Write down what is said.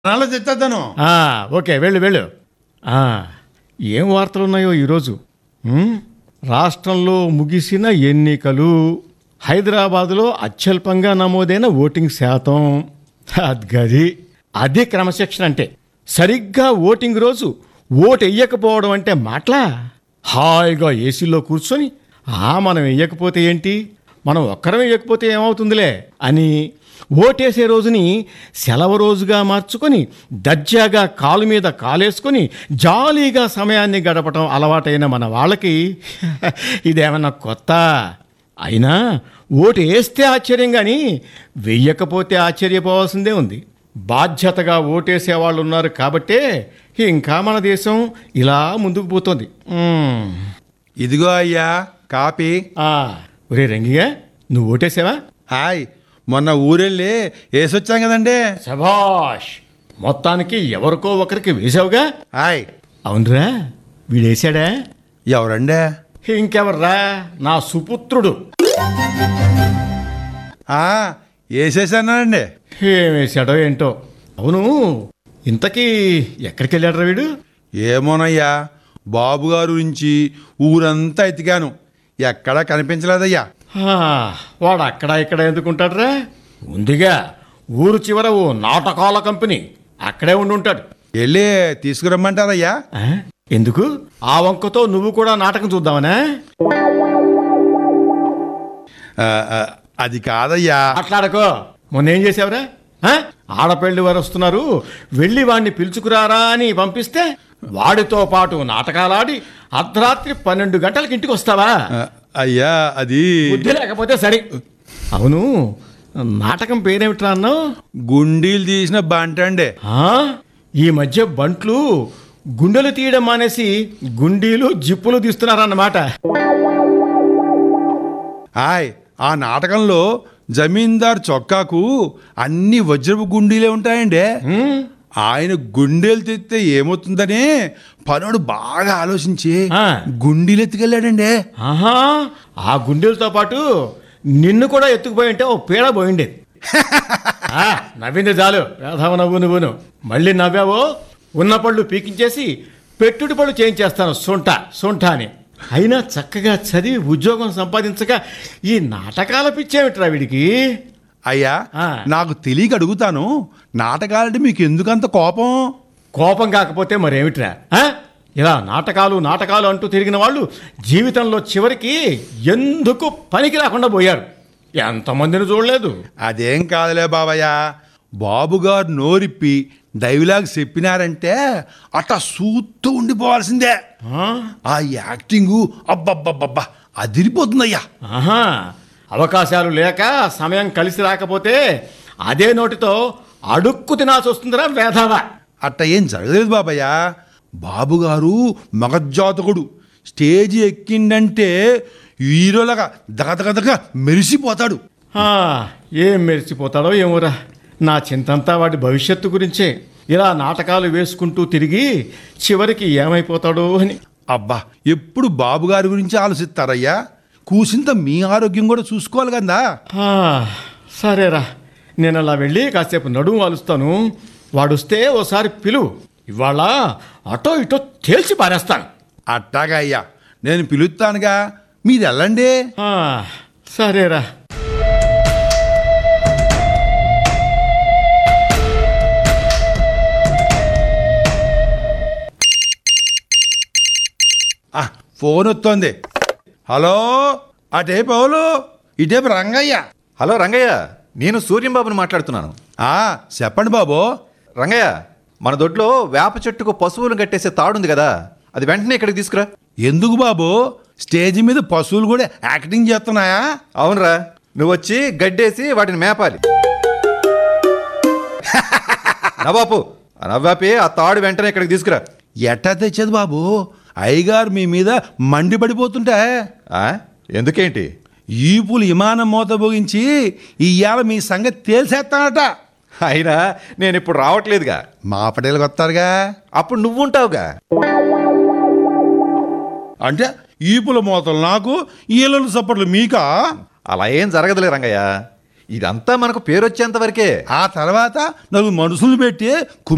నాలో తెచ్చేద్దాను ఆ, ఓకే వెళ్ళు వెళ్ళు ఆ, ఏం వార్తలు ఉన్నాయో ఈరోజు ఉమ్, రాష్ట్రంలో ముగిసిన ఎన్నికలు హైదరాబాదులో అత్యల్పంగా నమోదైన ఓటింగ్ శాతం అద్గది అది క్రమశిక్షణ అంటే సరిగ్గా ఓటింగ్ రోజు ఓటు వెయ్యకపోవడం అంటే మాటలా హాయిగా ఏసీలో కూర్చొని ఆ మనం వెయ్యకపోతే ఏంటి మనం ఒక్కరం వెయ్యకపోతే ఏమవుతుందిలే అని ఓటేసే రోజుని సెలవు రోజుగా మార్చుకొని దర్జాగా కాలు మీద కాలేసుకొని జాలీగా సమయాన్ని గడపటం అలవాటైన మన వాళ్ళకి ఇదేమన్నా కొత్త అయినా ఓటు వేస్తే ఆశ్చర్యం కానీ వెయ్యకపోతే ఆశ్చర్యపోవాల్సిందే ఉంది బాధ్యతగా ఓటేసే వాళ్ళు ఉన్నారు కాబట్టే ఇంకా మన దేశం ఇలా ముందుకు పోతుంది మ్మ్. ఇదిగో అయ్యా కాపీ ఆ, ఒరే రంగిగా నువ్వు ఓటేసావా హాయ్ మొన్న ఊరెళ్ళి వేసొచ్చాం కదండి శభాష్ మొత్తానికి ఎవరికో ఒకరికి వేసావుగా హాయ్ అవునరా వీడేశాడా ఎవరండి ఇంకెవర్రా నా సుపుత్రుడు ఆ, వేసేసానండి ఏం వేశాడో ఏంటో అవును ఇంతకీ ఎక్కడికి వెళ్ళాడు వీడు ఏమోనయ్యా బాబు గారు నుంచి ఊరంతా ఎతికాను ఎక్కడా కనిపించలేదయ్యా ఆ, వాడు అక్కడ ఇక్కడ ఎందుకుంటాడురా ఉందిగా ఊరు చివర ఓ నాటకాల కంపెనీ అక్కడే ఉండి ఉంటాడు వెళ్ళి తీసుకురమ్మంటారయ్యా ఆ, ఎందుకు ఆ వంకతో నువ్వు కూడా నాటకం చూద్దామనా ఆ, ఆ, అది కాదయ్యా మాట్లాడకో మొన్న ఏం చేసావురా ఆ? ఆడపెళ్లి వారు వస్తున్నారు వెళ్ళి వాడిని పిలుచుకురారా అని పంపిస్తే వాడితో పాటు నాటకాలాడి అర్ధరాత్రి పన్నెండు గంటలకి ఇంటికి వస్తావా ఆ, అయ్యా అది బుద్ధి లేకపోతే సరే అవును నాటకం పేరేమిట్రా అన్నావు గుండీలు తీసిన బంట అండి ఆ? ఈ మధ్య బంట్లు గుండెలు తీయడం మానేసి గుండీలు జిప్పులు తీస్తున్నారన్నమాట హాయ్ ఆ నాటకంలో జమీందార్ చొక్కాకు అన్ని వజ్రపు గుండీలే ఉంటాయండి ఉమ్, ఆయన గుండెలు తెస్తే ఏమవుతుందని పనుడు బాగా ఆలోచించి ఆ. గుండీలు ఎత్తుకెళ్ళాడండి ఆహా ఆ గుండెలతో పాటు నిన్ను కూడా ఎత్తుకుపోయి ఉంటే ఓ పీడ పోయిండేది ఆ, నవ్వింది చాలు వేధవ నవ్వు నువ్వును మళ్ళీ నవ్వావో ఉన్న పళ్ళు పీకించేసి పెట్టుడు పళ్ళు చేయించేస్తాను సొంట సొంట అని అయినా చక్కగా చదివి ఉద్యోగం సంపాదించక ఈ నాటకాల పిచ్చేమిట్రా వీడికి అయ్యా ఆ. నాకు తెలియక అడుగుతాను నాటకాలంటే మీకు ఎందుకంత కోపం కోపం కాకపోతే మరేమిట్రా ఆ? ఇలా నాటకాలు నాటకాలు అంటూ తిరిగిన వాళ్ళు జీవితంలో చివరికి ఎందుకు పనికి రాకుండా పోయారు ఎంతమందిని చూడలేదు అదేం కాదులే బాబయ్య బాబు గారు నోరిప్పి డైలాగ్ చెప్పినారంటే అట్లా సూత్తూ ఉండిపోవాల్సిందే ఆ? ఆ యాక్టింగు అబ్బబ్బబ్బబ్బా అదిరిపోతుందయ్యా ఆహా అవకాశాలు లేక సమయం కలిసి రాకపోతే అదే నోటితో అడుక్కు తినాల్సి వస్తుందిరా వేధవా అట్ట ఏం జరగలేదు బాబయ్య బాబు గారు మగజాతకుడు స్టేజ్ ఎక్కిండంటే హీరోలాగా దగదగదగ మెరిసిపోతాడు ఆ, ఏం మెరిసిపోతాడో ఏమోరా నా చింతంతా వాడి భవిష్యత్తు గురించే ఇలా నాటకాలు వేసుకుంటూ తిరిగి చివరికి ఏమైపోతాడో అని అబ్బా ఎప్పుడు బాబు గారి గురించి ఆలోచిస్తారయ్యా కూసింత మీ ఆరోగ్యం కూడా చూసుకోవాలి కదా ఆ, సరేరా నేను అలా వెళ్ళి కాసేపు నడుము వాలుస్తాను వాడొస్తే ఓసారి పిలువు ఇవాళ అటో ఇటో తేల్చి పారేస్తాను అట్టాగా అయ్యా నేను పిలుస్తానుగా మీరు వెళ్ళండి ఆ, సరేరా ఆ, ఫోన్ వస్తోంది హలో అటే పౌలు ఇటేపు రంగయ్య హలో రంగయ్య నేను సూర్యంబాబుని మాట్లాడుతున్నాను ఆ, చెప్పండి బాబు రంగయ్య మన దొడ్లో వేప చెట్టుకు పశువులు కట్టేసే తాడుంది కదా అది వెంటనే ఇక్కడికి తీసుకురా ఎందుకు బాబు స్టేజ్ మీద పశువులు కూడా యాక్టింగ్ చేస్తున్నాయా అవునరా నువ్వు వచ్చి గడ్డేసి వాటిని మేపాలి నవాపు ఆ నవ్వాపి ఆ తాడు వెంటనే ఇక్కడికి తీసుకురా ఎట్టా తెచ్చేది బాబు అయ్యగారు మీ మీద మండిపడిపోతుంటే ఆ? ఎందుకేంటి ఈపులు విమానం మూత భోగించి ఇవాళ మీ సంగతి తేల్చేస్తానట అయినా నేను ఇప్పుడు రావట్లేదుగా మా పటేలకు వస్తారుగా అప్పుడు నువ్వు ఉంటావుగా అంటే ఈపుల మూతలు నాకు ఈలలు సప్పట్లు మీకా అలా ఏం జరగదులే రంగయ్య ఇదంతా మనకు పేరు వచ్చేంత వరకే ఆ తర్వాత నలుగురు మనుషులు పెట్టి